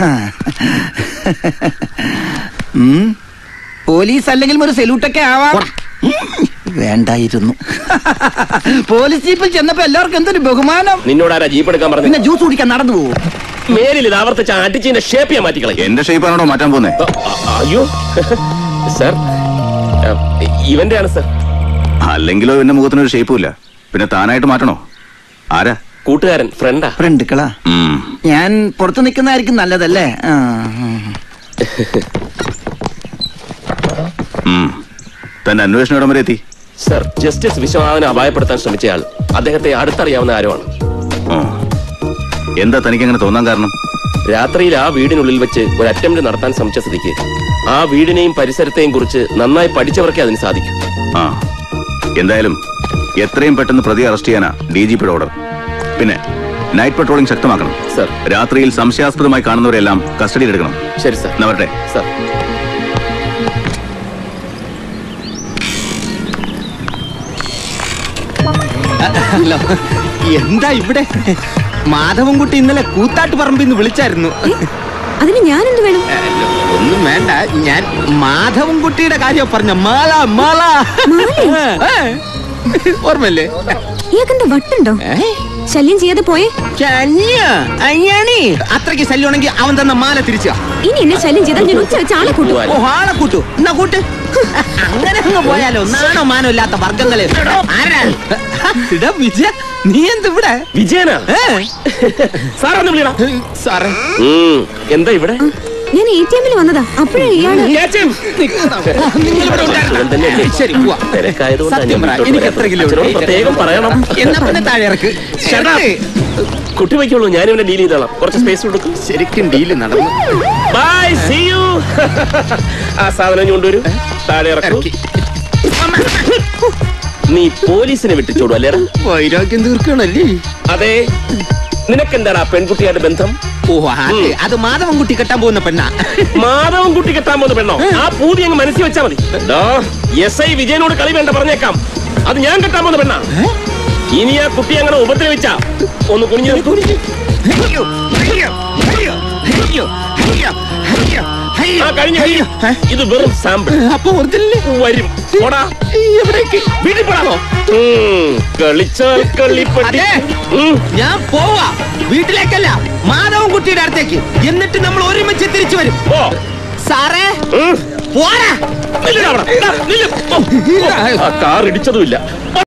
ഉം. പോലീസ് അല്ലെങ്കിൽ ഒരു സെല്യൂട്ടൊക്കെ ആവാം ഉം. വേണ്ടായിരുന്നു പോലീസ് ജീപ്പിൽ ചെന്നപ്പോ എല്ലാവർക്കും എന്തൊരു ബഹുമാനം നിന്നോട് ആരാ ജീപ്പ് എടുക്കാൻ പറഞ്ഞു പിന്നെ ജ്യൂസ് കുടിക്കാൻ നടന്നു പോകും മേലിൽ ഇത് ആവർത്തിച്ച് അടിച്ചതിന്റെ ഷേപ്പ് ഞാൻ മാറ്റിക്കളയും എന്റെ ഷേപ്പാണോ മാറ്റാൻ പോന്നേ അയ്യോ സർ ഇവന്റെ ആണ് സർ അല്ലെങ്കിലോ എന്റെ മുഖത്തിനൊരു ഷേപ്പും ഇല്ല പിന്നെ താനായിട്ട് മാറ്റണോ ആരാ കൂട്ടുകാരൻ ഫ്രണ്ടാ ഫ്രണ്ടുക്കളാ ഉം. ഞാൻ പുറത്തു നിൽക്കുന്നതായിരിക്കും നല്ലതല്ലേ ആ, ഉം. ഉം. തന്റെ അന്വേഷണം ഇടം വരെ എത്തി സർ ജസ്റ്റിസ് വിശ്വനാഥനെ അപായപ്പെടുത്താൻ ശ്രമിച്ചയാൾ അദ്ദേഹത്തെ അടുത്തറിയാവുന്ന ആരുമാണ് ഓ. എന്താ തനിക്ക് അങ്ങനെ തോന്നാൻ കാരണം രാത്രിയിൽ ആ വീടിനുള്ളിൽ വെച്ച് ഒരു അറ്റംപ്റ്റ് നടത്താൻ ശ്രമിച്ച സ്ഥിതിക്ക് ആ വീടിനെയും പരിസരത്തെയും കുറിച്ച് നന്നായി പഠിച്ചവർക്കേ അതിന് സാധിക്കൂ ആ എന്തായാലും എത്രയും പെട്ടെന്ന് പ്രതി അറസ്റ്റ് ചെയ്യാനാ ഡി ജി പിയുടെ ഓർഡർ പിന്നെ നൈറ്റ് പട്രോളിംഗ് ശക്തമാക്കണം സർ രാത്രിയിൽ സംശയാസ്പദമായി കാണുന്നവരെല്ലാം കസ്റ്റഡിയിൽ എടുക്കണം ശരി സർ എന്നാ വരട്ടെ സർ ഹലോ എന്താ ഇവിടെ മാധവൻകുട്ടി ഇന്നലെ കൂത്താട്ട് പറമ്പിൽ നിന്ന് വിളിച്ചായിരുന്നു അതിന് ഞാൻ എന്ത് വേണം ഒന്നും വേണ്ട ഞാൻ മാധവൻകുട്ടിയുടെ കാര്യം പറഞ്ഞ മാല മാല ഏ, ഓർമ്മല്ലേ ഇയാൾക്കെന്താ വട്ടുണ്ടോ ശല്യം ചെയ്യാതെ പോയേ ശല്യ അയ്യാണി അത്രയ്ക്ക് ശല്യമാണെങ്കിൽ അവൻ തന്ന മാല തിരിച്ചാ ഇനി എന്നെ ശല്യം ചെയ്താൽ ഞാൻ ഉച്ച വെച്ച് ആളെ കൂട്ടും ഓ ആളെ കൂട്ടു എന്നാ കൂട്ട് അങ്ങനെ അങ്ങ് പോയാലോ നാണോ മാനോ ഇല്ലാത്ത വർഗങ്ങളെ ആരാ ഇടാ വിജയ നീ എന്ത് ഇവിടെ വിജയനാ ഏ? സാർ ഒന്ന് വിളിയടാ സാറേ ഉം, എന്താ ഇവിടെ ഞാൻ എ ടി എമ്മിൽ വന്നതാ അപ്പോഴേ ഇയാള് നിങ്ങളിവിടെ ഉണ്ടായിരുന്നോ? സുഖം തന്നെയല്ലേ? ശരി പോവാ തിരക്കായതുകൊണ്ടാ സത്യം ഞാൻ പറ, വീട്ടിലോട്ട് എനിക്ക് വരാത്തത്. എത്ര കിലോ അച്ഛനോട് ഉണ്ട്? പ്രത്യേകം പറയണം എന്നാ പിന്നെ താഴെ ഇറക്ക് Shut up. കുട്ടി വയ്ക്കുള്ളൂ ഞാൻ ഇവനെ ഡീൽ ചെയ്തോളാം കുറച്ച് സ്പേസ് കൊടുക്കും ശരിക്കും ഡീല് നടന്നു ബൈ സീ യു ആ സാധനം ഇങ്ങ് കൊണ്ടുവരൂ താഴെ ഇറക്കൂ ഇറക്കി നീ പോലീസിനെ വിട്ടിച്ചോടു അല്ലേടാ വൈരാഗ്യം തീർക്കണല്ലേ അതെ നിനക്കെന്താടാ പെൺകുട്ടിയായിട്ട് ബന്ധം ഓ അത് അത് മാധവൻകുട്ടി കെട്ടാൻ പോകുന്ന പെണ്ണാ മാധവൻ കുട്ടി കെട്ടാൻ പോകുന്ന പെണ്ണോ ആ പൂതി അങ്ങ് മനസ്സിൽ വെച്ചാ മതി എസ് ഐ വിജയനോട് കളി വേണ്ട പറഞ്ഞേക്കാം അത് ഞാൻ കെട്ടാൻ പോകുന്ന പെണ്ണാ ഇനി ആ കുട്ടി അങ്ങനെ ഉപദ്രവിച്ച ഒന്ന് കുനിഞ്ഞു നിൽക്കൂ അയ്യോ, അയ്യോ, അയ്യോ, അയ്യോ, അയ്യോ, അയ്യോ, അയ്യോ. ആ കഴിഞ്ഞു കഴിഞ്ഞു ഏ? ഇത് വെറും സാമ്പിൾ അപ്പൊ ഒറിജിനല് വരും പോടാ എവിടേക്ക് വീട്ടിൽ പോടാമോ കളിച്ചാൽ കളിപ്പട്ടി അതെ. ഉം. ഞാൻ പോവാ വീട്ടിലേക്കല്ല മാധവൻകുട്ടിയുടെ അടുത്തേക്ക് എന്നിട്ട് നമ്മൾ ഒരുമിച്ച് തിരിച്ചു വരും പോ സാറേ ഉം. പോരാ നില്ലെടാ അവിടെ. ഇതാ, നില്ല്. ഓ, ഓ, ആ കാർ ഇടിച്ചതുമില്ല